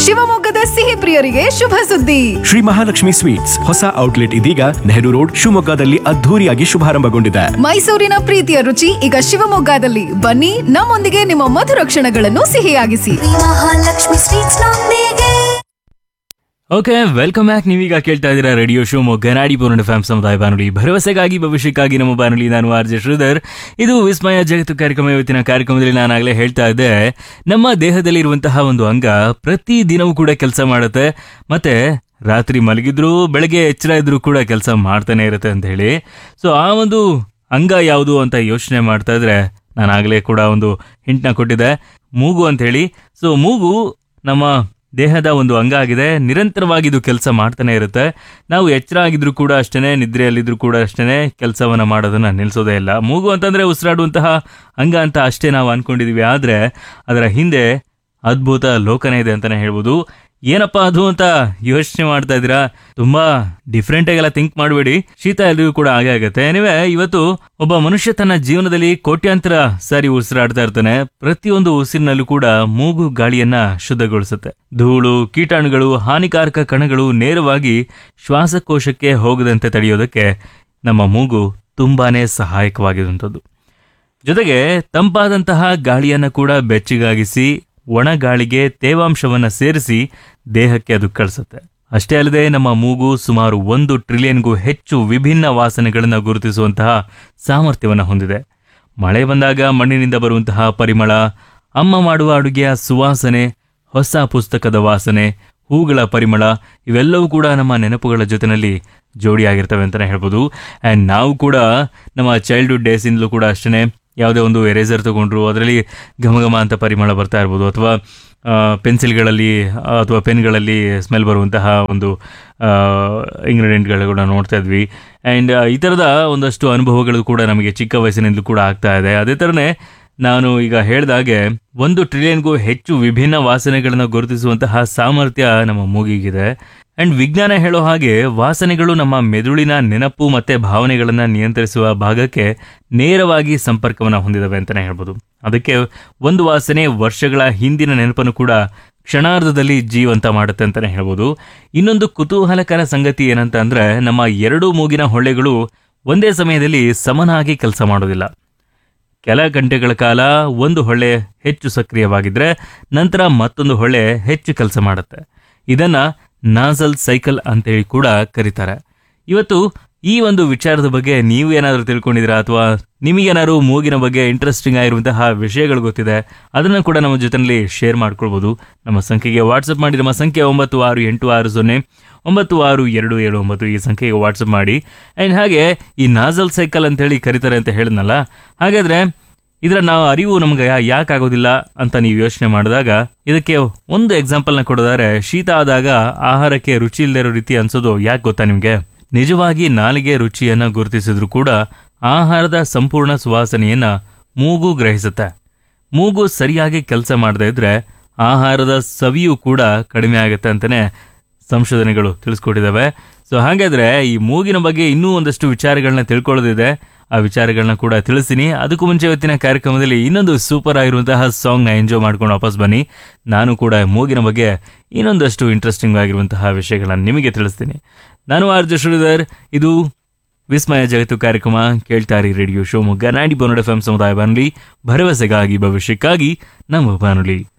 ಶಿವಮೊಗ್ಗದ ಸಿಹಿ ಪ್ರಿಯರಿಗೆ ಶುಭ ಸುದ್ದಿ ಶ್ರೀ ಮಹಾಲಕ್ಷ್ಮಿ ಸ್ವೀಟ್ಸ್ ಹೊಸ ಔಟ್ಲೆಟ್ ಇದೀಗ ನೆಹರು ರೋಡ್ ಶಿವಮೊಗ್ಗದಲ್ಲಿ ಅದ್ಧೂರಿಯಾಗಿ ಶುಭಾರಂಭಗೊಂಡಿದೆ ಮೈಸೂರಿನ ಪ್ರೀತಿಯ ರುಚಿ ಈಗ ಶಿವಮೊಗ್ಗದಲ್ಲಿ ಬನ್ನಿ ನಮ್ಮೊಂದಿಗೆ ನಿಮ್ಮ ಮಧುರ ಕ್ಷಣಗಳನ್ನು ಸಿಹಿಯಾಗಿಸಿ ಮಹಾಲಕ್ಷ್ಮಿ ಸ್ವೀಟ್ಸ್ ನೊಂದಿಗೆ ಓಕೆ ವೆಲ್ಕಮ್ ಬ್ಯಾಕ್ ನೀವೀಗ ಕೇಳ್ತಾ ಇದ್ದೀರಾ ರೇಡಿಯೋ ಶೋ ಮೊಗ್ಗನಾಡಿ ಪೂರ್ಣ ಫ್ಯಾಮ್ ಸಮುದಾಯ ಬಾನುಲಿ ಭರವಸೆಗಾಗಿ ಭವಿಷ್ಯಕ್ಕಾಗಿ ನಮ್ಮ ಬಾನುಲಿ ನಾನು ಆರ್ ಜೆ ಶ್ರೀಧರ್ ಇದು ವಿಸ್ಮಯ ಜಗತ್ತು ಕಾರ್ಯಕ್ರಮ ಇವತ್ತಿನ ಕಾರ್ಯಕ್ರಮದಲ್ಲಿ ನಾನಾಗಲೇ ಹೇಳ್ತಾ ಇದ್ದೆ ನಮ್ಮ ದೇಹದಲ್ಲಿರುವಂತಹ ಒಂದು ಅಂಗ ಪ್ರತಿ ದಿನವೂ ಕೂಡ ಕೆಲಸ ಮಾಡುತ್ತೆ ಮತ್ತೆ ರಾತ್ರಿ ಮಲಗಿದ್ರು ಬೆಳಗ್ಗೆ ಎಚ್ಚರ ಇದ್ರೂ ಕೂಡ ಕೆಲಸ ಮಾಡ್ತಾನೆ ಇರುತ್ತೆ ಅಂತ ಹೇಳಿ ಸೊ ಆ ಒಂದು ಅಂಗ ಯಾವುದು ಅಂತ ಯೋಚನೆ ಮಾಡ್ತಾ ಇದ್ರೆ ನಾನಾಗಲೇ ಕೂಡ ಒಂದು ಹಿಂಟ್ನ ಕೊಟ್ಟಿದ್ದೆ ಮೂಗು ಅಂತ ಹೇಳಿ ಸೊ ಮೂಗು ನಮ್ಮ ದೇಹದ ಒಂದು ಅಂಗ ಆಗಿದೆ ನಿರಂತರವಾಗಿ ಇದು ಕೆಲಸ ಮಾಡ್ತಾನೆ ಇರುತ್ತೆ ನಾವು ಎಚ್ಚರ ಆಗಿದ್ರು ಕೂಡ ಅಷ್ಟೇ ನಿದ್ರೆಯಲ್ಲಿದ್ರು ಕೂಡ ಅಷ್ಟೇ ಕೆಲಸವನ್ನ ಮಾಡೋದನ್ನ ನಿಲ್ಲಿಸೋದೇ ಇಲ್ಲ ಮೂಗು ಅಂತಂದ್ರೆ ಉಸಿರಾಡುವಂತಹ ಅಂಗ ಅಂತ ಅಷ್ಟೇ ನಾವು ಅನ್ಕೊಂಡಿದೀವಿ ಆದ್ರೆ ಅದರ ಹಿಂದೆ ಅದ್ಭುತ ಲೋಕನೇ ಇದೆ ಅಂತಾನೆ ಹೇಳ್ಬೋದು ಏನಪ್ಪಾ ಅದು ಅಂತ ಯೋಚನೆ ಮಾಡ್ತಾ ಇದ್ದೀರಾ ತುಂಬಾ ಡಿಫ್ರೆಂಟ್ ಆಗೆಲ್ಲ ಥಿಂಕ್ ಮಾಡಬೇಡಿ ಶೀತ ಎಲ್ರಿಗೂ ಕೂಡ ಹಾಗೆ ಆಗುತ್ತೆ ಎನಿವೆ ಇವತ್ತು ಒಬ್ಬ ಮನುಷ್ಯ ತನ್ನ ಜೀವನದಲ್ಲಿ ಕೋಟ್ಯಾಂತರ ಸಾರಿ ಉಸಿರಾಡ್ತಾ ಇರ್ತಾನೆ ಪ್ರತಿಯೊಂದು ಉಸಿರಿನಲ್ಲೂ ಕೂಡ ಮೂಗು ಗಾಳಿಯನ್ನ ಶುದ್ಧಗೊಳಿಸುತ್ತೆ ಧೂಳು ಕೀಟಾಣುಗಳು ಹಾನಿಕಾರಕ ಕಣಗಳು ನೇರವಾಗಿ ಶ್ವಾಸಕೋಶಕ್ಕೆ ಹೋಗದಂತೆ ತಡೆಯೋದಕ್ಕೆ ನಮ್ಮ ಮೂಗು ತುಂಬಾನೇ ಸಹಾಯಕವಾಗಿರುವಂಥದ್ದು ಜೊತೆಗೆ ತಂಪಾದಂತಹ ಗಾಳಿಯನ್ನು ಕೂಡ ಬೆಚ್ಚಗಾಗಿಸಿ ಒಣ ಗಾಳಿಗೆ ತೇವಾಂಶವನ್ನು ಸೇರಿಸಿ ದೇಹಕ್ಕೆ ಅದು ಕಳಿಸುತ್ತೆ ಅಷ್ಟೇ ಅಲ್ಲದೆ ನಮ್ಮ ಮೂಗು ಸುಮಾರು ಒಂದು ಟ್ರಿಲಿಯನ್ಗೂ ಹೆಚ್ಚು ವಿಭಿನ್ನ ವಾಸನೆಗಳನ್ನು ಗುರುತಿಸುವಂತಹ ಸಾಮರ್ಥ್ಯವನ್ನು ಹೊಂದಿದೆ ಮಳೆ ಬಂದಾಗ ಮಣ್ಣಿನಿಂದ ಬರುವಂತಹ ಪರಿಮಳ ಅಮ್ಮ ಮಾಡುವ ಅಡುಗೆಯ ಸುವಾಸನೆ ಹೊಸ ಪುಸ್ತಕದ ವಾಸನೆ ಹೂಗಳ ಪರಿಮಳ ಇವೆಲ್ಲವೂ ಕೂಡ ನಮ್ಮ ನೆನಪುಗಳ ಜೊತೆನಲ್ಲಿ ಜೋಡಿಯಾಗಿರ್ತವೆ ಅಂತಲೇ ಹೇಳ್ಬೋದು ಆ್ಯಂಡ್ ನಾವು ಕೂಡ ನಮ್ಮ ಚೈಲ್ಡ್ಹುಡ್ ಡೇಸಿಂದಲೂ ಕೂಡ ಅಷ್ಟೇ ಯಾವುದೇ ಒಂದು ಎರೇಸರ್ ತಗೊಂಡ್ರು ಅದರಲ್ಲಿ ಘಮಘಮ ಅಂತ ಪರಿಮಳ ಬರ್ತಾ ಇರ್ಬೋದು ಅಥವಾ ಪೆನ್ಸಿಲ್ಗಳಲ್ಲಿ ಅಥವಾ ಪೆನ್ಗಳಲ್ಲಿ ಸ್ಮೆಲ್ ಬರುವಂತಹ ಒಂದು ಇಂಗ್ರೀಡಿಯೆಂಟ್ಗಳು ಕೂಡ ನೋಡ್ತಾ ಇದ್ವಿ ಆ್ಯಂಡ್ ಈ ಥರದ ಒಂದಷ್ಟು ಅನುಭವಗಳು ಕೂಡ ನಮಗೆ ಚಿಕ್ಕ ವಯಸ್ಸಿನಿಂದಲೂ ಕೂಡ ಆಗ್ತಾ ಇದೆ ಅದೇ ಥರನೇ ನಾನು ಈಗ ಹೇಳ್ದಾಗೆ ಒಂದು ಟ್ರಿಲಿಯನ್ಗೂ ಹೆಚ್ಚು ವಿಭಿನ್ನ ವಾಸನೆಗಳನ್ನು ಗುರುತಿಸುವಂತಹ ಸಾಮರ್ಥ್ಯ ನಮ್ಮ ಮೂಗಿಗಿದೆ ಅಂಡ್ ವಿಜ್ಞಾನ ಹೇಳೋ ಹಾಗೆ ವಾಸನೆಗಳು ನಮ್ಮ ಮೆದುಳಿನ ನೆನಪು ಮತ್ತೆ ಭಾವನೆಗಳನ್ನು ನಿಯಂತ್ರಿಸುವ ಭಾಗಕ್ಕೆ ನೇರವಾಗಿ ಸಂಪರ್ಕವನ್ನು ಹೊಂದಿದವೆ ಅಂತಲೇ ಹೇಳ್ಬೋದು ಅದಕ್ಕೆ ಒಂದು ವಾಸನೆ ವರ್ಷಗಳ ಹಿಂದಿನ ನೆನಪನ್ನು ಕೂಡ ಕ್ಷಣಾರ್ಧದಲ್ಲಿ ಜೀವಂತ ಮಾಡುತ್ತೆ ಅಂತಲೇ ಹೇಳ್ಬೋದು ಇನ್ನೊಂದು ಕುತೂಹಲಕರ ಸಂಗತಿ ಏನಂತ ಅಂದ್ರೆ ನಮ್ಮ ಎರಡೂ ಮೂಗಿನ ಹೊಳ್ಳೆಗಳು ಒಂದೇ ಸಮಯದಲ್ಲಿ ಸಮನಾಗಿ ಕೆಲಸ ಮಾಡೋದಿಲ್ಲ ಕೆಲ ಗಂಟೆಗಳ ಕಾಲ ಒಂದು ಹೊಳ್ಳೆ ಹೆಚ್ಚು ಸಕ್ರಿಯವಾಗಿದ್ರೆ ನಂತರ ಮತ್ತೊಂದು ಹೊಳ್ಳೆ ಹೆಚ್ಚು ಕೆಲಸ ಮಾಡುತ್ತೆ ಇದನ್ನ ನಾಸಲ್ ಸೈಕಲ್ ಅಂತೇಳಿ ಕೂಡ ಕರೀತಾರೆ ಇವತ್ತು ಈ ಒಂದು ವಿಚಾರದ ಬಗ್ಗೆ ನೀವು ಏನಾದರೂ ತಿಳ್ಕೊಂಡಿದ್ದೀರಾ ಅಥವಾ ನಿಮಗೇನಾದ್ರು ಮೂಗಿನ ಬಗ್ಗೆ ಇಂಟ್ರೆಸ್ಟಿಂಗ್ ಆಗಿರುವಂತಹ ವಿಷಯಗಳು ಗೊತ್ತಿದೆ ಅದನ್ನು ಕೂಡ ನಮ್ಮ ಜೊತೆಯಲ್ಲಿ ಶೇರ್ ಮಾಡ್ಕೊಳ್ಬೋದು ನಮ್ಮ ಸಂಖ್ಯೆಗೆ ವಾಟ್ಸಪ್ ಮಾಡಿ ನಮ್ಮ ಸಂಖ್ಯೆ ಒಂಬತ್ತು ಆರು ಎಂಟು ಆರು ಸೊನ್ನೆ ಒಂಬತ್ತು ಆರು ಎರಡು ಏಳು ಒಂಬತ್ತು ಈ ಸಂಖ್ಯೆಗೆ ವಾಟ್ಸಪ್ ಮಾಡಿ ಆ್ಯಂಡ್ ಹಾಗೆ ಈ ನಾಸಲ್ ಸೈಕಲ್ ಅಂತ ಹೇಳಿ ಕರೀತಾರೆ ಅಂತ ಹೇಳಿದ್ನಲ್ಲ ಹಾಗಾದ್ರೆ ಇದರ ನಾವು ಅರಿವು ನಮ್ಗೆ ಯಾಕೆ ಆಗೋದಿಲ್ಲ ಅಂತ ನೀವು ಯೋಚನೆ ಮಾಡಿದಾಗ ಇದಕ್ಕೆ ಒಂದು ಎಕ್ಸಾಂಪಲ್ನ ಕೊಡೋದಾದ್ರೆ ಶೀತ ಆದಾಗ ಆಹಾರಕ್ಕೆ ರುಚಿ ಇಲ್ಲದೆ ಇರೋ ರೀತಿ ಅನ್ಸೋದು ಯಾಕೆ ಗೊತ್ತಾ ನಿಮಗೆ ನಿಜವಾಗಿ ನಾಲಿಗೆ ರುಚಿಯನ್ನ ಗುರುತಿಸಿದ್ರು ಕೂಡ ಆಹಾರದ ಸಂಪೂರ್ಣ ಸುವಾಸನೆಯನ್ನ ಮೂಗು ಗ್ರಹಿಸುತ್ತೆ ಮೂಗು ಸರಿಯಾಗಿ ಕೆಲಸ ಮಾಡದೇ ಇದ್ರೆ ಆಹಾರದ ಸವಿಯೂ ಕೂಡ ಕಡಿಮೆ ಆಗುತ್ತೆ ಅಂತಾನೆ ಸಂಶೋಧನೆಗಳು ತಿಳಿಸ್ಕೊಟ್ಟಿದ್ದಾವೆ ಸೊ ಹಾಗಾದ್ರೆ ಈ ಮೂಗಿನ ಬಗ್ಗೆ ಇನ್ನೂ ಒಂದಷ್ಟು ವಿಚಾರಗಳನ್ನ ತಿಳ್ಕೊಳ್ಳೋದಿದೆ ಆ ವಿಚಾರಗಳನ್ನ ಕೂಡ ತಿಳಿಸ್ತೀನಿ ಅದಕ್ಕೂ ಮುಂಚೆ ಇವತ್ತಿನ ಕಾರ್ಯಕ್ರಮದಲ್ಲಿ ಇನ್ನೊಂದು ಸೂಪರ್ ಆಗಿರುವಂತಹ ಸಾಂಗ್ನ ಎಂಜಾಯ್ ಮಾಡ್ಕೊಂಡು ವಾಪಸ್ ಬನ್ನಿ ನಾನು ಕೂಡ ಮೂಗಿನ ಬಗ್ಗೆ ಇನ್ನೊಂದಷ್ಟು ಇಂಟ್ರೆಸ್ಟಿಂಗ್ ಆಗಿರುವಂತಹ ವಿಷಯಗಳನ್ನ ನಿಮಗೆ ತಿಳಿಸ್ತೀನಿ ನಾನು ಆರ್ ಜೆ ಶ್ರೀಧರ್ ಇದು ವಿಸ್ಮಯ ಜಗತ್ತು ಕಾರ್ಯಕ್ರಮ ಕೇಳ್ತಾರಿ ರೇಡಿಯೋ ಶಿವಮೊಗ್ಗ ನಾಡಿ ಬಾನುಡಿ ಎಫ್ ಎಂ ಸಮುದಾಯ ಬಾನುಲಿ ಭರವಸೆಗಾಗಿ ಭವಿಷ್ಯಕ್ಕಾಗಿ ನಮ್ಮ ಬಾನುಲಿ